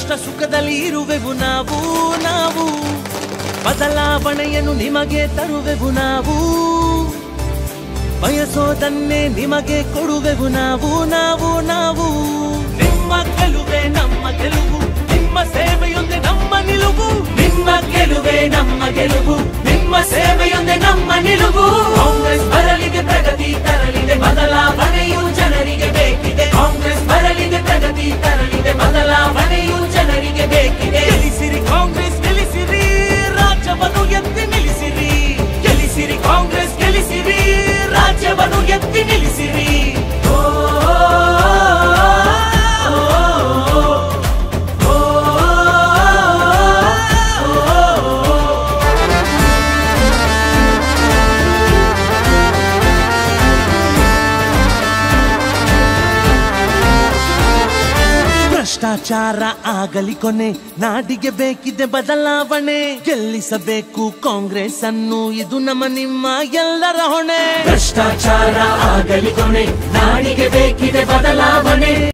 ಕಷ್ಟ ಸುಖದಲ್ಲಿ ಇರುವೆವು ನಾವು ನಾವು ಬದಲಾವಣೆಯನ್ನು ನಿಮಗೆ ತರುವೆವು ನಾವು ಬಯಸೋದನ್ನೇ ನಿಮಗೆ ಕೊಡುವೆವು ನಾವು ನಾವು ನಾವು ನಿಮ್ಮ ಗೆಲುವೆ ನಮ್ಮ ಗೆಲುವು ನಿಮ್ಮ ಸೇವೆಯೊಂದೇ ನಮ್ಮ ನಿಲುವು ನಿಮ್ಮ ಗೆಲುವೆ ನಮ್ಮ ಗೆಲುವು ನಿಮ್ಮ ಸೇವೆಯೊಂದೇ ನಮ್ಮ ನಿಲುವು ಕಾಂಗ್ರೆಸ್ ಬರಲಿದೆ ಪ್ರಗತಿ ತರಲಿದೆ ಬದಲಾವಣೆಯು ಜನರಿಗೆ ಬೇಕಿದೆ ಕಾಂಗ್ರೆಸ್ ಬರಲಿದೆ ಪ್ರಗತಿ ತರಲಿದೆ ಬದಲಾವಣೆಯು ಜನರಿಗೆ ಬೇಕಿದೆ ಗೆಲ್ಲಿಸಿರಿ ಕಾಂಗ್ರೆಸ್ ಗೆಲ್ಲಿಸಿರಿ ರಾಜ್ಯವನ್ನು ಎತ್ತಿ ನಿಲ್ಲಿಸಿರಿ ಗೆಲ್ಲಿಸಿರಿ ಕಾಂಗ್ರೆಸ್ ಗೆಲ್ಲಿಸಿರಿ ರಾಜ್ಯವನ್ನು ಎತ್ತಿ ನಿಲ್ಲಿಸಿರಿ ಓ, ಓ, ಓ, ಓ, ಓ. ಭ್ರಷ್ಟಾಚಾರ ಆಗಲಿ ಕೊನೆ ನಾಡಿಗೆ ಬೇಕಿದೆ ಬದಲಾವಣೆ ಗೆಲ್ಲಿಸಬೇಕು ಕಾಂಗ್ರೆಸ್ ಅನ್ನು ಇದು ನಮ್ಮ ನಿಮ್ಮ ಎಲ್ಲರ ಹೊಣೆ ಭ್ರಷ್ಟಾಚಾರ ಆಗಲಿ ಕೊನೆ ನಾಡಿಗೆ ಬೇಕಿದೆ ಬದಲಾವಣೆ